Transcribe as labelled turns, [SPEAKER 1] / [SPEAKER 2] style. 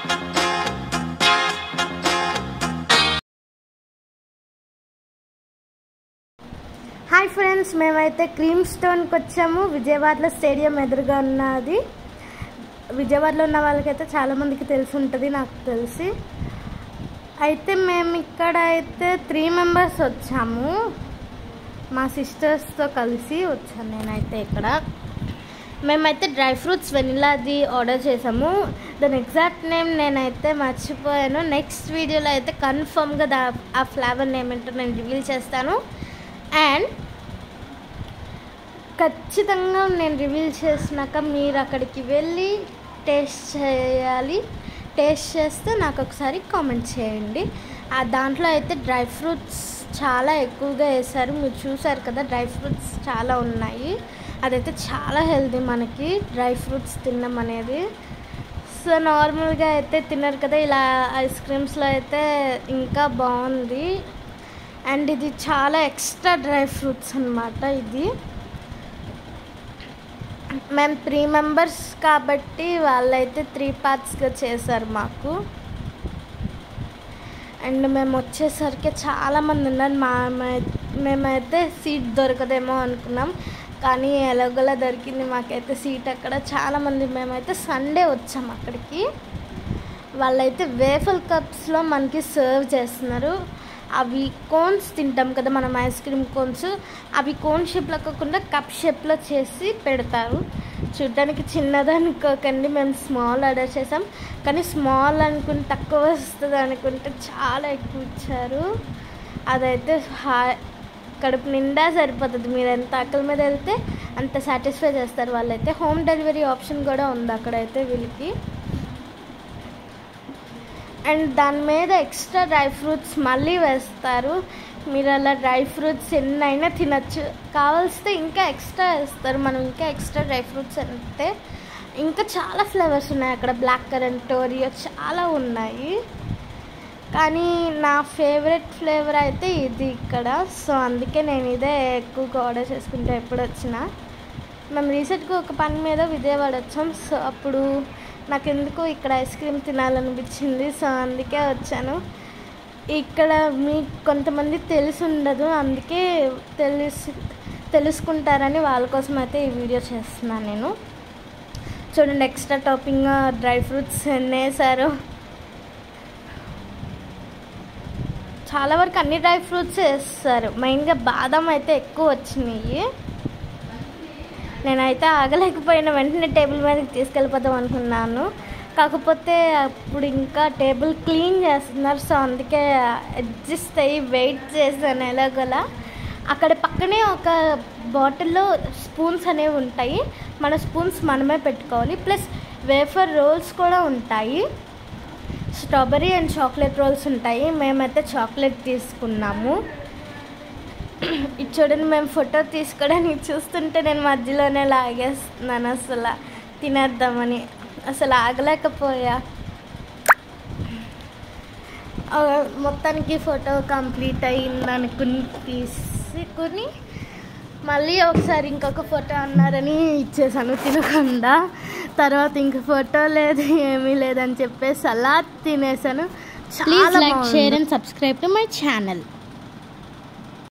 [SPEAKER 1] Hi friends మేమైతే cream స్టోన్కి వచ్చాము విజయవాడలో స్టేడియం ఎదురుగా ఉన్నది విజయవాడలో ఉన్న వాళ్ళకైతే చాలామందికి తెలిసి ఉంటుంది నాకు తెలిసి అయితే మేము ఇక్కడ అయితే త్రీ మెంబర్స్ వచ్చాము మా సిస్టర్స్తో కలిసి వచ్చాను నేనైతే ఇక్కడ మేమైతే డ్రై ఫ్రూట్స్ వెనిలాది ఆర్డర్ చేసాము దాని ఎగ్జాక్ట్ నేమ్ నేనైతే మర్చిపోయాను నెక్స్ట్ వీడియోలో అయితే కన్ఫర్మ్గా దా ఆ ఫ్లేవర్ నేమ్ ఏంటో నేను రివీల్ చేస్తాను అండ్ ఖచ్చితంగా నేను రివీల్ చేసినాక మీరు అక్కడికి వెళ్ళి టేస్ట్ చేయాలి టేస్ట్ చేస్తే నాకు ఒకసారి కామెంట్ చేయండి ఆ దాంట్లో అయితే డ్రై ఫ్రూట్స్ చాలా ఎక్కువగా వేశారు మీరు చూసారు కదా డ్రై ఫ్రూట్స్ చాలా ఉన్నాయి అదైతే చాలా హెల్తీ మనకి డ్రై ఫ్రూట్స్ తినడం అనేది సో నార్మల్గా అయితే తిన్నారు కదా ఇలా ఐస్ క్రీమ్స్లో అయితే ఇంకా బాగుంది అండ్ ఇది చాలా ఎక్స్ట్రా డ్రై ఫ్రూట్స్ అనమాట ఇది మేము త్రీ మెంబర్స్ కాబట్టి వాళ్ళైతే త్రీ పార్ట్స్గా చేశారు మాకు అండ్ మేము వచ్చేసరికి చాలామంది ఉన్నారు మా మేమైతే సీట్ దొరకదేమో అనుకున్నాం కానీ ఎలాగోలా దొరికింది మాకైతే సీట్ అక్కడ చాలామంది మేమైతే సండే వచ్చాం అక్కడికి వాళ్ళైతే వేఫల్ కప్స్లో మనకి సర్వ్ చేస్తున్నారు అవి కోన్స్ తింటాం కదా మనం ఐస్ క్రీమ్ కోన్స్ అవి కోన్ షేప్లో కాకుండా కప్ షేప్లో చేసి పెడతారు చూడ్డానికి చిన్నదనుకోకండి మేము స్మాల్ ఆర్డర్ చేసాం కానీ స్మాల్ అనుకుంటే తక్కువ వస్తుంది అనుకుంటే చాలా ఎక్కువ ఇచ్చారు అదైతే హా కడుపు నిండా సరిపోతుంది మీరు ఎంత ఆకలి మీద వెళ్తే అంత సాటిస్ఫై చేస్తారు వాళ్ళైతే హోమ్ డెలివరీ ఆప్షన్ కూడా ఉంది అక్కడైతే వీళ్ళకి అండ్ దాని మీద ఎక్స్ట్రా డ్రై ఫ్రూట్స్ మళ్ళీ వేస్తారు మీరు అలా డ్రై ఫ్రూట్స్ ఎన్నైనా తినచ్చు కావాల్సితే ఇంకా ఎక్స్ట్రా వేస్తారు మనం ఇంకా ఎక్స్ట్రా డ్రై ఫ్రూట్స్ అంటే ఇంకా చాలా ఫ్లేవర్స్ ఉన్నాయి అక్కడ బ్లాక్ కరెంట్ ఓరియో చాలా ఉన్నాయి కానీ నా ఫేవరెట్ ఫ్లేవర్ అయితే ఇది ఇక్కడ సో అందుకే నేను ఇదే ఎక్కువగా ఆర్డర్ చేసుకుంటే ఎప్పుడు వచ్చినా మేము రీసెంట్గా ఒక పని మీద విజయవాడ వచ్చాం సో అప్పుడు నాకు ఎందుకు ఇక్కడ ఐస్ క్రీమ్ తినాలనిపించింది సో అందుకే వచ్చాను ఇక్కడ మీకు కొంతమంది తెలిసి ఉండదు అందుకే తెలుసు తెలుసుకుంటారని వాళ్ళ కోసం అయితే ఈ వీడియో చేస్తున్నాను నేను చూడండి ఎక్స్ట్రా టాపింగ్ డ్రై ఫ్రూట్స్ ఎన్ని వేసారు చాలా వరకు అన్ని డ్రై ఫ్రూట్స్ వేస్తారు మెయిన్గా బాదం అయితే ఎక్కువ వచ్చినాయి నేనైతే ఆగలేకపోయిన వెంటనే టేబుల్ మీదకి తీసుకెళ్ళిపోదాం అనుకున్నాను కాకపోతే అప్పుడు ఇంకా టేబుల్ క్లీన్ చేస్తున్నారు సో అందుకే అడ్జస్ట్ అయ్యి వెయిట్ చేశాను ఎలాగోలా అక్కడ పక్కనే ఒక బాటిల్లో స్పూన్స్ అనేవి ఉంటాయి మన స్పూన్స్ మనమే పెట్టుకోవాలి ప్లస్ వేఫర్ రోల్స్ కూడా ఉంటాయి స్ట్రాబెరీ అండ్ చాక్లెట్ రోల్స్ ఉంటాయి మేమైతే చాక్లెట్ తీసుకున్నాము ఇది చూడండి మేము ఫోటో తీసుకోవడానికి చూస్తుంటే నేను మధ్యలోనే లాగేస్తున్నాను అసలు తినేద్దామని అసలు ఆగలేకపోయా మొత్తానికి ఫోటో కంప్లీట్ అయింది అనుకుని తీసుకుని మళ్ళీ ఒకసారి ఇంకొక ఫోటో అన్నారని ఇచ్చేసాను తినకుండా తర్వాత ఇంక ఫోటో లేదు ఏమీ లేదని చెప్పేసి అలా తినేసాను
[SPEAKER 2] Please
[SPEAKER 1] చాలా
[SPEAKER 2] like,
[SPEAKER 1] బాగుంది.
[SPEAKER 2] share and subscribe to my channel.